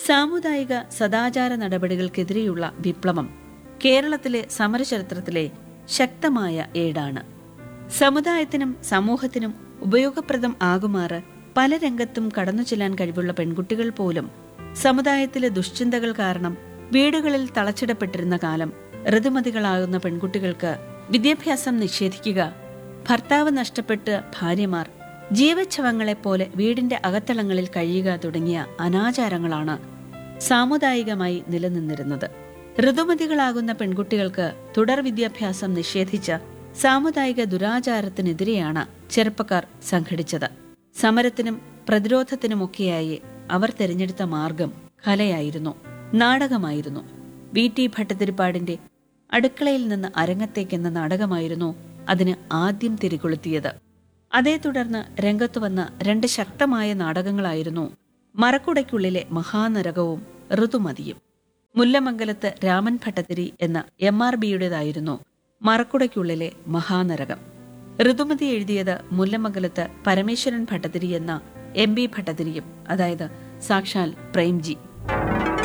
സാമുദായിക സദാചാര നടപടികൾക്കെതിരെയുള്ള വിപ്ലവം കേരളത്തിലെ സമരചരിത്രത്തിലെ ശക്തമായ ഏടാണ് സമുദായത്തിനും സമൂഹത്തിനും ഉപയോഗപ്രദം ആകുമാറ് പല രംഗത്തും കടന്നു ചെല്ലാൻ കഴിവുള്ള പെൺകുട്ടികൾ പോലും സമുദായത്തിലെ ദുശ്ചിന്തകൾ കാരണം വീടുകളിൽ തളച്ചിടപ്പെട്ടിരുന്ന കാലം ഋതുമതികളാകുന്ന പെൺകുട്ടികൾക്ക് വിദ്യാഭ്യാസം നിഷേധിക്കുക ഭർത്താവ് നഷ്ടപ്പെട്ട് ഭാര്യമാർ ജീവച്ഛവങ്ങളെപ്പോലെ വീടിന്റെ അകത്തളങ്ങളിൽ കഴിയുക തുടങ്ങിയ അനാചാരങ്ങളാണ് സാമുദായികമായി നിലനിന്നിരുന്നത് ഋതുമതികളാകുന്ന പെൺകുട്ടികൾക്ക് തുടർ വിദ്യാഭ്യാസം നിഷേധിച്ച സാമുദായിക ദുരാചാരത്തിനെതിരെയാണ് ചെറുപ്പക്കാർ സംഘടിച്ചത് സമരത്തിനും പ്രതിരോധത്തിനുമൊക്കെയായി അവർ തിരഞ്ഞെടുത്ത മാർഗം കലയായിരുന്നു നാടകമായിരുന്നു വി ടി ഭട്ടതിരിപ്പാടിന്റെ അടുക്കളയിൽ നിന്ന് അരങ്ങത്തേക്കെന്ന നാടകമായിരുന്നു അതിന് ആദ്യം തിരികൊളുത്തിയത് അതേ തുടർന്ന് രംഗത്തു വന്ന രണ്ട് ശക്തമായ നാടകങ്ങളായിരുന്നു മറക്കുടയ്ക്കുള്ളിലെ മഹാനരകവും ഋതുമതിയും മുല്ലമംഗലത്ത് രാമൻ ഭട്ടതിരി എന്ന എം ആർ ബിയുടേതായിരുന്നു മറക്കുടയ്ക്കുള്ളിലെ മഹാനരകം ഋതുമതി എഴുതിയത് മുല്ലമംഗലത്ത് പരമേശ്വരൻ ഭട്ടതിരി എന്ന എം ബി ഭട്ടതിരിയും അതായത് സാക്ഷാൽ പ്രേംജി